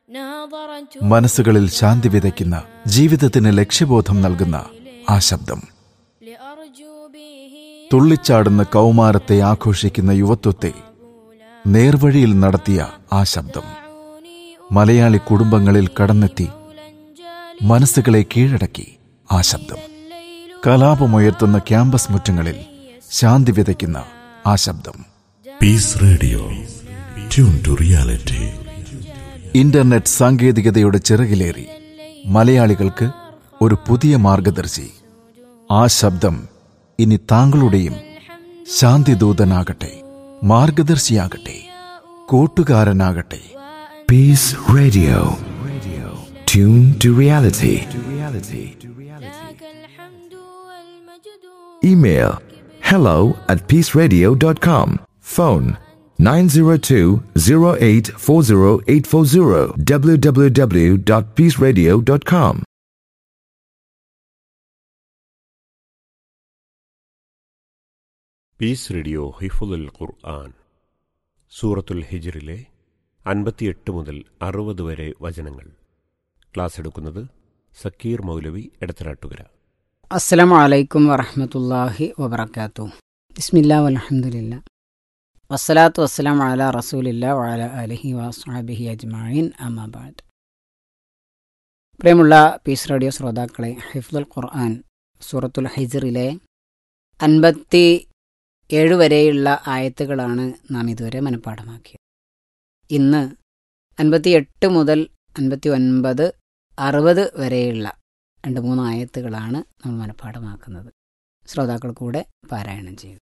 ناظرت മനസ്സുകളിൽ ശാന്തി വിതയ്ക്കുന്ന ജീവിതത്തിന് ലക്ഷ്യബോധം നൽകുന്ന ആ ശബ്ദം لأرجو به തുള്ളിച്ചാടുന്ന കൗമാരത്തെ ആഘോഷിക്കുന്ന യുവത്വത്തെ നേർവഴിയിൽ നടത്തിയ ആ ശബ്ദം يعوني മലയാളി കുടുംബങ്ങളിൽ കടന്നെത്തി أولا جالي മനസ്സുകളെ കീഴടക്കി ആ ശബ്ദം الليل കലാപമുയർത്തുന്ന ക്യാമ്പസ് മുറ്റങ്ങളിൽ ശാന്തി വിതയ്ക്കുന്ന ആ ശബ്ദം peace radio tune to reality internet സാങ്കേതികതയുടെ ചിറകിലേറി മലയാളികൾക്ക് ഒരു പുതിയ മാർഗദർശി ആ ശബ്ദം ഇനി താങ്കളുടെയും ശാന്തിദൂതനാകട്ടെ മാർഗദർശിയാകട്ടെ കൂട്ടുകാരനാകട്ടെ Peace Radio. Tune to reality. لك الحمد والمجد Email hello at peaceradio.com. Phone 902-0840840 www.peaceradio.com. Peace radio ഹിഫുൽ ഖുർആൻ സൂറത്തുൽ ഹിജ്റിലെ അൻപത്തിയെട്ട് മുതൽ അറുപത് വരെ വചനങ്ങൾ ക്ലാസ് എടുക്കുന്നത് സക്കീർ മൗലവി എടത്തനാട്ടുകര അസ്സലാമു അലൈക്കും വറഹമത്തല്ലാഹി വബർക്കാത്തു ബിസ്മില്ലാ വലഹമുല്ല വസ്സലാത്തു വസ്സലാം അല റസൂലില്ല വഅല അലിഹി വസ്ഹാബിഹി അജ്മായിൻ അമ്മാബാദ് പ്രിയമുള്ള പീസ് റേഡിയോ ശ്രോതാക്കളെ ഹിഫ്ദുൽ ഖുർആൻ സൂറത്തുൽ ഹിജറിലെ അൻപത്തി ഏഴ് വരെയുള്ള ആയത്തുകളാണ് നാം ഇതുവരെ മനഃപ്പാഠമാക്കിയത് ഇന്ന് അൻപത്തി എട്ട് മുതൽ അൻപത്തി ഒൻപത് അറുപത് വരെയുള്ള രണ്ട് മൂന്ന് ആയത്തുകളാണ് നമ്മൾ മനഃപ്പാഠമാക്കുന്നത് ശ്രോതാക്കൾ കൂടെ പാരായണം ചെയ്തു